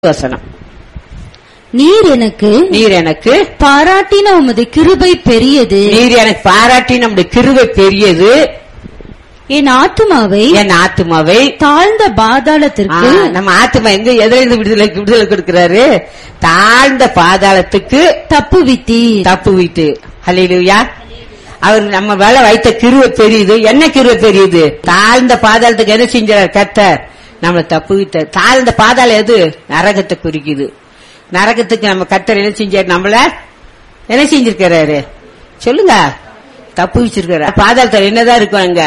வசனம் நீர் எனக்கு நீர் எனக்கு பாராட்டின உமது கிருபை பெரியது நீர் எனக்கு பாராட்டி நம்முடைய கிருவை பெரியது என் ஆத்துமாவை என் ஆத்துமாவை தாழ்ந்த ஆ, பாதாளத்திற்கு நம்ம ஆத்துமா எங்க எதிலிருந்து விடுதலை விடுதலை கொடுக்கிறாரு தாழ்ந்த பாதாளத்துக்கு தப்புவித்தீர் தப்பு விட்டு ஹalleluya அவர் நம்ம வேலை வைத்த கிருவை பெரியது என்ன கிருவை பெரியது தாழ்ந்த பாதாளத்துக்கு என்ன செஞ்சார் கர்த்தர் நம்மளை தப்பு விட்டார் தாழ்ந்த பாதாளம் எது நரகத்தை குறிக்குது நரகத்துக்கு நம்ம கர்த்தர் என்ன செஞ்சார் நம்மள என்ன செஞ்சிருக்கிறாரு சொல்லுங்க தப்பு வச்சிருக்காரு பாதாளத்தில் என்னதான் இருக்கும் அங்க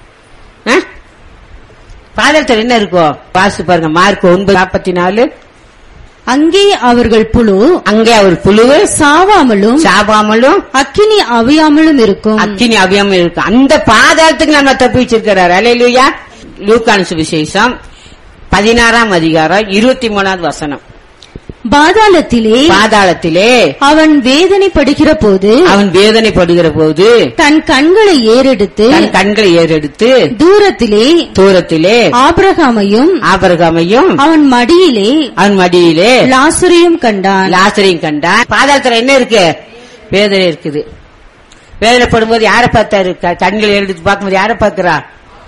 ஆ? பாதாளத்தில் என்ன இருக்கும் வாசி பாருங்க மார்க் ஒன்பது நாற்பத்தி நாலு அங்கே அவர்கள் புழு அங்கே அவர் புழுவு சாவாமலும் சாபாமலும் அக்கினி அவியாமலும் இருக்கும் அக்கினி அபியம் இருக்கு அந்த பாதாளத்துக்கு நம்ம தப்பி வச்சிருக்கிறார் அலையிலுயா லூக்கான சுவிசேஷம் பதினாறாம் அதிகாரம் இருபத்தி மூணாவது வசனம் பாதாளத்திலே பாதாளத்திலே அவன் வேதனைப்படுகிற போது அவன் வேதனைப்படுகிற போது தன் கண்களை ஏறெடுத்து தன் கண்களை ஏறெடுத்து தூரத்திலே தூரத்திலே ஆபிரகாமையும் ஆபரகமையும் அவன் மடியிலே அவன் மடியிலே லாசரையும் கண்டான் லாசரையும் கண்டான் பாதாளத்துல என்ன இருக்கு வேதனை இருக்குது வேதனைப்படும் போது யாரை பார்த்தாரு க- கண்களை எடுத்து பார்க்கும்போது யாரை பார்க்கிறா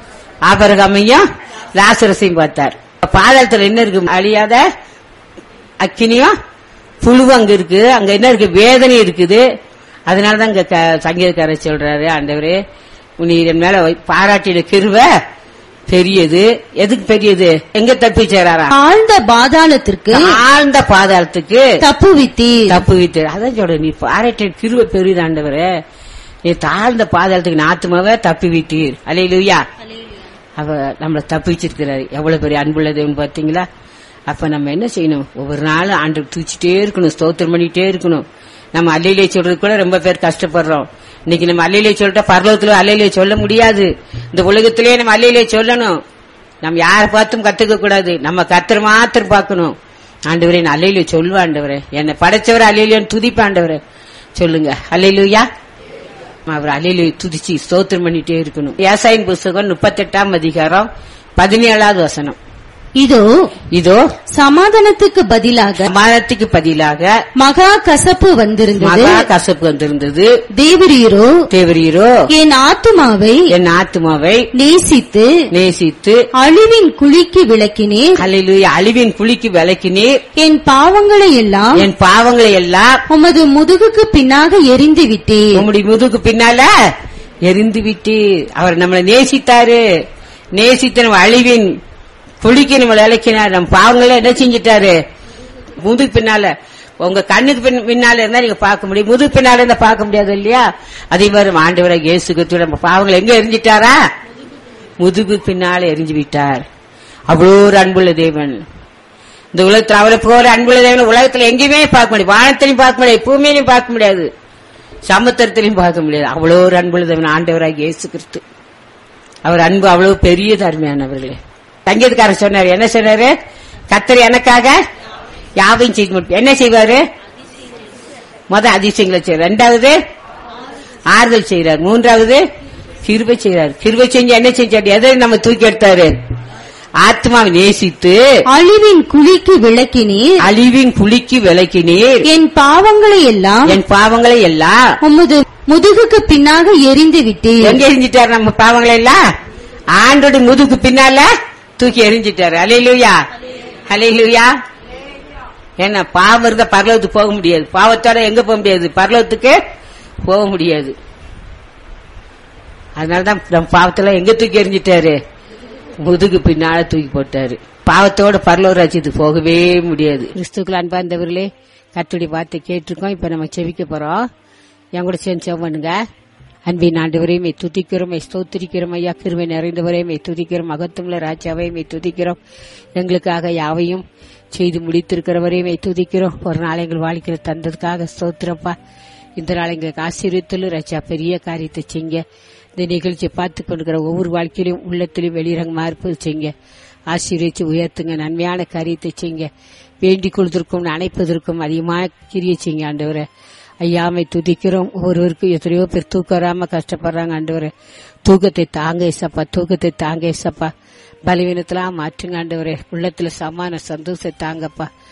ஆபரகமையும் லாசரசையும் பார்த்தார் பாதாளத்துல என்ன இருக்கு அழியாத அக்கினியும் புழுவு அங்க இருக்கு அங்க என்ன இருக்கு வேதனை இருக்குது அதனாலதான் இங்க க- சங்கீதக்காரர் சொல்றாரு ஆண்டவரே நீர் என் மேல வை- பாராட்டின கிருவ பெரியது எதுக்கு பெரியது எங்க தப்பிச்சாரா ஆழ்ந்த பாதாளத்திற்கு ஆழ்ந்த பாதாளத்துக்கு தப்புவித்தீர் தப்பு விட்டு அதான் சொல்ற நீ பாராட்டின கிருவ பெரியது ஆண்டவரே நீ தாழ்ந்த பாதாளத்துக்கு நாத்துமாவ தப்பி விட்டீர் அலையிலுயா அவ நம்மள தப்பிச்சிருக்கிறாரு எவ்வளவு பெரிய அன்புள்ள தேவன் பாத்தீங்களா அப்ப நம்ம என்ன செய்யணும் ஒவ்வொரு நாளும் ஆண்டு தூச்சிட்டே இருக்கணும் ஸ்தோத்திரம் பண்ணிட்டே இருக்கணும் நம்ம அல்லையிலே சொல்றது கூட ரொம்ப பேர் கஷ்டப்படுறோம் இன்னைக்கு நம்ம அல்லையிலே சொல்லிட்டா பரலோகத்துல அல்லையிலே சொல்ல முடியாது இந்த உலகத்திலேயே நம்ம அல்லையிலே சொல்லணும் நம்ம யாரை பார்த்தும் கத்துக்க கூடாது நம்ம கத்தர் மாத்திரம் பார்க்கணும் ஆண்டவரே நான் அல்லையிலே சொல்லுவா ஆண்டவரே என்னை படைச்சவர் அல்லையிலேன்னு துதிப்பா ஆண்டவரே சொல்லுங்க அல்லையிலுயா அவர் அலையில துதிச்சு ஸ்தோத்திரம் பண்ணிட்டே இருக்கணும் விவசாயின் புஸ்தகம் முப்பத்தெட்டாம் அதிகாரம் பதினேழாவது வசனம் இதோ இதோ சமாதானத்துக்கு பதிலாக சமாதத்துக்கு பதிலாக மகா கசப்பு வந்திருந்தது மகா கசப்பு வந்திருந்தது தேவரீரோ தேவரீரோ என் ஆத்துமாவை என் ஆத்மாவை நேசித்து நேசித்து அழிவின் குழிக்கு விளக்கினீர் அலையிலுய அழிவின் குழிக்கு விளக்கினீர் என் பாவங்களை எல்லாம் என் பாவங்களை எல்லாம் உமது முதுகுக்கு பின்னாக எரிந்து விட்டீர் உம்முடைய முதுகு பின்னால எரிந்து விட்டு அவர் நம்மளை நேசித்தாரு நேசித்து நம்ம அழிவின் குளிக்கு நம்மளை இலக்கினார் நம்ம பாவங்களை என்ன செஞ்சிட்டாரு முதுகு பின்னால உங்க கண்ணுக்கு பின் பின்னால இருந்தா நீங்க பார்க்க முடியும் முதுகு பின்னால இருந்தா பார்க்க முடியாது இல்லையா அதே மாதிரி நம்ம ஆண்டவராக இயேசு கிறிஸ்து நம்ம பாவங்களை எங்க எரிஞ்சிட்டாரா முதுகு பின்னால எரிஞ்சு விட்டார் அவ்வளோ ஒரு அன்புள்ள தேவன் இந்த உலகத்துல அவரை போற அன்புள்ள தேவன் உலகத்துல எங்கேயுமே பார்க்க முடியாது வானத்திலையும் பார்க்க முடியாது பூமியிலையும் பார்க்க முடியாது சமுத்திரத்திலையும் பார்க்க முடியாது அவ்வளோ ஒரு அன்புள்ள தேவன் ஆண்டவராக இயேசு கிறிஸ்து அவர் அன்பு அவ்வளவு பெரிய அருமையானவர்களே சங்கீதக்காரர் சொன்னார் என்ன சொன்னாரு கத்தர் எனக்காக யாவையும் செய்து முடிப்பார் என்ன செய்வாரு முத அதிசயங்களை செய்வார் ரெண்டாவது ஆறுதல் செய்கிறார் மூன்றாவது கிருபை செய்கிறார் கிருபை செஞ்சு என்ன செஞ்சார் எதை நம்ம தூக்கி எடுத்தாரு ஆத்மாவை நேசித்து அழிவின் குழிக்கு விளக்கினீர் அழிவின் குழிக்கு விளக்கினீர் என் பாவங்களை எல்லாம் என் பாவங்களை எல்லாம் உமது முதுகுக்கு பின்னாக எரிந்து விட்டீர் எங்க எரிஞ்சிட்டாரு நம்ம பாவங்களை எல்லாம் ஆண்டோட முதுகு பின்னால தூக்கி எரிஞ்சிட்டாரு அலையிலுயா அலையிலுயா என்ன பாவம் இருந்தா பரலோகத்துக்கு போக முடியாது பாவத்தோட எங்க போக முடியாது பரலோகத்துக்கு போக முடியாது அதனாலதான் நம்ம பாவத்துல எங்க தூக்கி எரிஞ்சிட்டாரு முதுகு பின்னால தூக்கி போட்டாரு பாவத்தோட பரலோக ராஜ்யத்துக்கு போகவே முடியாது கிறிஸ்துக்கள் அன்பார்ந்தவர்களே கத்துடைய வார்த்தை கேட்டிருக்கோம் இப்ப நம்ம செவிக்க போறோம் என் கூட சேர்ந்து செவ் பண்ணுங்க அன்பின் ஆண்டவரே மே துதிக்கிறோம் மே ஸ்தோத்திரிக்கிறோம் ஐயா கிருமை நிறைந்தவரே மே துதிக்கிறோம் மகத்துவமுள்ள ராஜாவை மே துதிக்கிறோம் எங்களுக்காக யாவையும் செய்து முடித்திருக்கிறவரே மே துதிக்கிறோம் ஒரு நாள் எங்கள் வாழ்க்கையில் தந்ததுக்காக ஸ்தோத்திரப்பா இந்த நாள் எங்களுக்கு ஆசீர்வத்தில் ராஜா பெரிய காரியத்தை செய்ங்க இந்த நிகழ்ச்சியை பார்த்து கொண்டிருக்கிற ஒவ்வொரு வாழ்க்கையிலும் உள்ளத்திலும் வெளிரங்கமா இருப்பது செய்ங்க ஆசீர்வதிச்சு உயர்த்துங்க நன்மையான காரியத்தை செய்ங்க வேண்டிக் கொள்வதற்கும் அணைப்பதற்கும் அதிகமாக கிரிய செய்யுங்க ஆண்டவரை ஐயாமை துதிக்கிறோம் ஒருவருக்கும் எத்தனையோ பேர் தூக்கம் வராம கஷ்டப்படுறாங்க ஆண்டவரே தூக்கத்தை தாங்க ஏசப்பா தூக்கத்தை தாங்க ஏசப்பா பலவீனத்தெல்லாம் மாற்றுங்க ஆண்டவரே உள்ளத்துல சமான சந்தோஷத்தை தாங்கப்பா